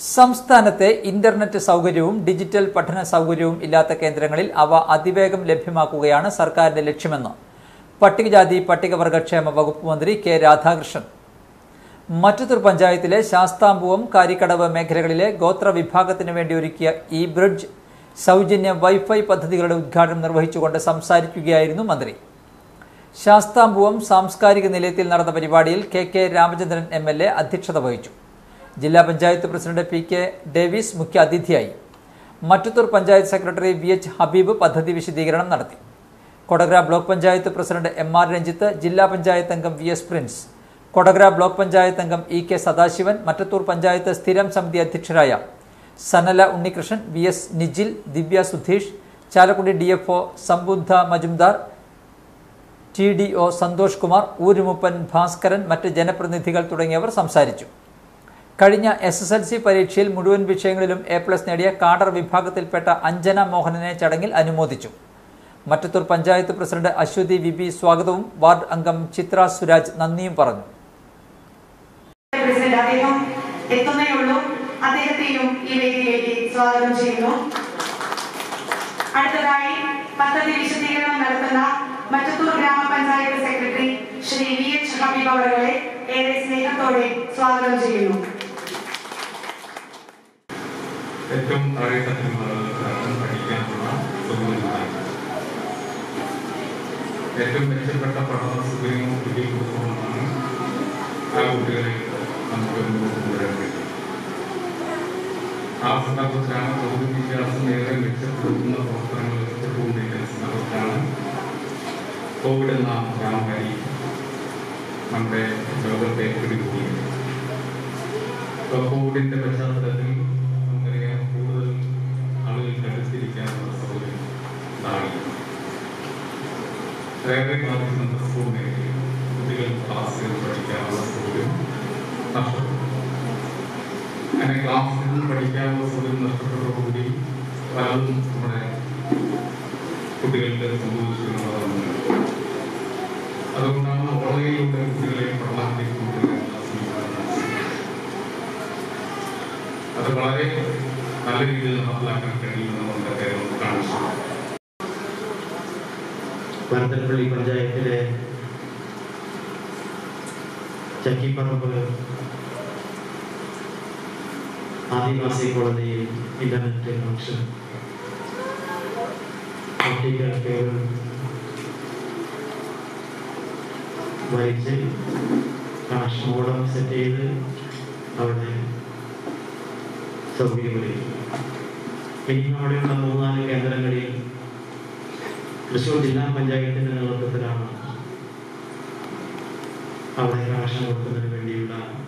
സംസ്ഥാനത്തെ ഇന്റർനെറ്റ് സൗകര്യവും ഡിജിറ്റൽ പഠന സൗകര്യവും ഇല്ലാത്ത കേന്ദ്രങ്ങളിൽ അവ അതിവേഗം ലഭ്യമാക്കുകയാണ് സർക്കാരിന്റെ ലക്ഷ്യമെന്ന് പട്ടികജാതി പട്ടികവർഗക്ഷേമ വകുപ്പ് മന്ത്രി കെ രാധാകൃഷ്ണൻ മറ്റത്തൂർ പഞ്ചായത്തിലെ ശാസ്താംബുവം കാരിക്കടവ് മേഖലകളിലെ ഗോത്ര വിഭാഗത്തിന് വേണ്ടി ഒരുക്കിയ ഇ ബ്രിഡ്ജ് സൗജന്യ വൈഫൈ പദ്ധതികളുടെ ഉദ്ഘാടനം നിർവഹിച്ചുകൊണ്ട് സംസാരിക്കുകയായിരുന്നു മന്ത്രി ശാസ്താംബുവം സാംസ്കാരിക നിലയത്തിൽ നടന്ന പരിപാടിയിൽ K K Ramachandran M L A അധ്യക്ഷത വഹിച്ചു ജില്ലാ panchayat president P K Davis മുഖ്യ അതിഥിയായി Mattathur panchayat secretary V H Habeeb പദ്ധതി വിശദീകരണം നടത്തി Kodakara block panchayat president M R Ranjith ജില്ലാ പഞ്ചായത്ത് അംഗം V S Prince Kodakara block panchayat അംഗം ഇ കെ സദാശിവൻ മറ്റത്തൂർ പഞ്ചായത്ത് സ്ഥിരം സമിതി അധ്യക്ഷരായ Sanala Unnikrishnan V S Nijil Divya Sudheesh Chalakudy D F O Sambuddha Majumdar T D O Santhosh Kumar ഊരുമുപ്പൻ ഭാസ്കരൻ മറ്റ് ജനപ്രതിനിധികൾ തുടങ്ങിയവർ സംസാരിച്ചു കഴിഞ്ഞ എസ് എസ് എൽ സി പരീക്ഷയിൽ മുഴുവൻ വിഷയങ്ങളിലും എ പ്ലസ് നേടിയ കാഡർ വിഭാഗത്തിൽപ്പെട്ട അഞ്ജന മോഹനനെ ചടങ്ങിൽ അനുമോദിച്ചു Mattathur panchayat president Aswathy V B സ്വാഗതവും വാർഡ് അംഗം ചിത്ര സുരാജ് നന്ദിയും പറഞ്ഞു പ്രസിഡന്റ് അദ്ദേഹം എത്തുന്നേ ഉള്ളൂ അദ്ദേഹത്തെയും ഈ വേദിയിലേക്ക് സ്വാഗതം ചെയ്യുന്നു അടുത്തതായി പദ്ധതി വിശദീകരണം നടത്തുന്ന മറ്റത്തൂർ ഗ്രാമപഞ്ചായത്ത് secretary Sri V H Habeeb അവരുടെ ഏറെ സ്നേഹത്തോടെ സ്വാഗതം ചെയ്യുന്നു ഏറ്റവും താഴെത്തട്ടിലുള്ള ആളുകൾക്കാണ് പഠിക്കാനുള്ള സൗകര്യമുണ്ടായി ഏറ്റവും മെച്ചപ്പെട്ട പഠന സൗകര്യങ്ങൾ കുട്ടികൾ കൊടുക്കണമെന്നാണ് ആ കുട്ടികളെ നമുക്ക് മുന്നോട്ട് കൊണ്ടുവരാൻ കഴിയും ആ സന്ദർഭത്തിലാണ് പൊതുവിദ്യാഭ്യാസം ഏറെ മെച്ചപ്പെടുത്തുന്ന പ്രവർത്തനങ്ങൾ ഏർപ്പെട്ടുകൊണ്ടിരിക്കുന്ന സന്ദർഭത്തിലാണ് കോവിഡ് എന്ന മഹാമാരി നമ്മുടെ ലോകത്തെ പിടികൂടിയത് ഇപ്പോൾ കോവിഡിന്റെ പശ്ചാത്തലത്തിൽ നമുക്കറിയാം കൂടുതൽ ആളുകൾക്ക് അടുത്തിരിക്കാനുള്ള സൗകര്യം ഉണ്ടാവില്ല ഏറെ ബാധിക്കുന്ന സ്കൂൾ മേഖലയിൽ കുട്ടികൾ ക്ലാസ്സുകൾ പഠിക്കാനുള്ള സൗകര്യം നഷ്ടപ്പെട്ടു അങ്ങനെ ക്ലാസ്സിൽ പഠിക്കാനുള്ള സൗകര്യം നഷ്ടപ്പെട്ടതോടുകൂടി പലതും നമ്മുടെ കുട്ടികൾക്ക് സംഭവിച്ചിട്ടുള്ളതാണ് അതുകൊണ്ടാണ് ഓൺലൈനിലൂടെ കുട്ടികളെ പഠനത്തിലേക്ക് കൊണ്ടുവരുന്ന സമീപനം അത് വളരെ നല്ല രീതിയിൽ നടപ്പിലാക്കാൻ കഴിയുമെന്നുള്ളതൊക്കെ നമുക്ക് കാണിച്ചു വരന്തരപ്പള്ളി പഞ്ചായത്തിലെ ചക്കിപ്പറമ്പ് ആദിവാസി കോളനിയിൽ ഇന്റർനെറ്റ് കണക്ഷൻ ഒപ്റ്റിക്കൽ കേബിൾ വലിച്ച് കണക്ഷൻ മോഡം സെറ്റ് ചെയ്ത് അവിടെ സൗകര്യമൊരുക്കി ഇനിയും അവിടെയുള്ള മൂന്നാല് കേന്ദ്രങ്ങളിൽ തൃശ്ശൂർ ജില്ലാ പഞ്ചായത്തിന്റെ നേതൃത്വത്തിലാണ് അവിടെ കണക്ഷൻ കൊടുക്കുന്നതിന് വേണ്ടിയുള്ള